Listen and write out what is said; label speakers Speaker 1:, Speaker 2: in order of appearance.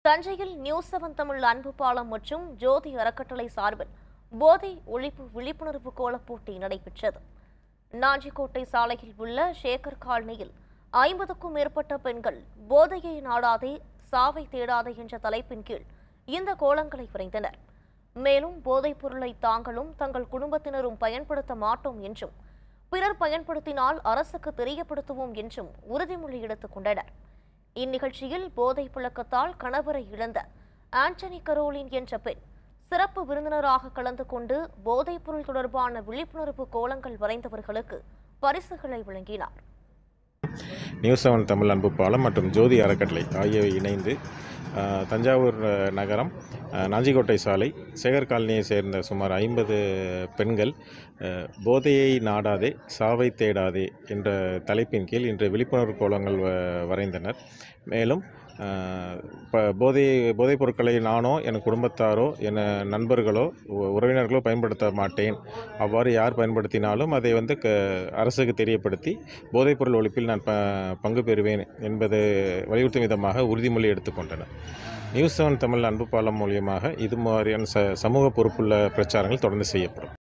Speaker 1: தஞ்சையில் news seven Tamil அன்பு பாலம் மற்றும் ஜோதி அறக்கட்டளை சார்பில் போதை ஒழிப்பு விழிப்புணர்வு கோலப் போட்டி நடைபெற்றது நாஞ்சிக்கோட்டை சாலையில் உள்ள சேகர் காலனியில் ஐம்பதுக்கும் மேற்பட்ட பெண்கள் போதையை நாடாதே சாவை தேடாதே என்ற தலைப்பின் கீழ் இந்த கோலங்களை வரைந்தனர் மேலும் போதைப் பொருளை தாங்களும் தங்கள் குடும்பத்தினரும் பயன்படுத்த மாட்டோம் என்றும் பிறர் பயன்படுத்தினால் அரசுக்கு தெரியப்படுத்துவோம் என்றும் உறுதிமொழி எடுத்துக் கொண்டனர் இந்நிகழ்ச்சியில் போதைப் புழக்கத்தால் கணவரை இழந்த ஆண்டனி கரோலின் என்ற பெண் சிறப்பு விருந்தினராக கலந்து கொண்டு போதைப் பொருள் தொடர்பான விழிப்புணர்வு கோலங்கள் வரைந்தவர்களுக்கு பரிசுகளை வழங்கினார்
Speaker 2: நியூஸ் செவன் தமிழ் அன்பு பாலம் மற்றும் ஜோதி அறக்கட்டளை ஆகியவை இணைந்து அஹ், தஞ்சாவூர் அஹ், நகரம் அஹ், நாஞ்சிக்கோட்டை சாலை சேகர் காலனியை சேர்ந்த சுமார் ஐம்பது பெண்கள் அஹ், போதையை நாடாதே சாவை தேடாதே என்ற தலைப்பின் கீழ் இன்று விழிப்புணர்வு கோலங்கள் வ- வரைந்தனர் மேலும் அஹ், இப்போ போதை போதைப் பொருட்களை நானோ என் குடும்பத்தாரோ என் நண்பர்களோ உ- உறவினர்களோ பயன்படுத்த மாட்டேன் அவ்வாறு யார் பயன்படுத்தினாலும் அதை வந்து க அரசுக்கு தெரியப்படுத்தி போதைப்பொருள் ஒழிப்பில் நான் ப பங்கு பெறுவேன் என்பது வலியுறுத்தும் விதமாக உறுதிமொழி எடுத்துக்கொண்டனர் நியூஸ் செவன் தமிழ் அன்பு பாலம் மூலியமாக இது மாதிரியான ச சமூக பொறுப்புள்ள பிரச்சாரங்கள் தொடர்ந்து செய்யப்படும்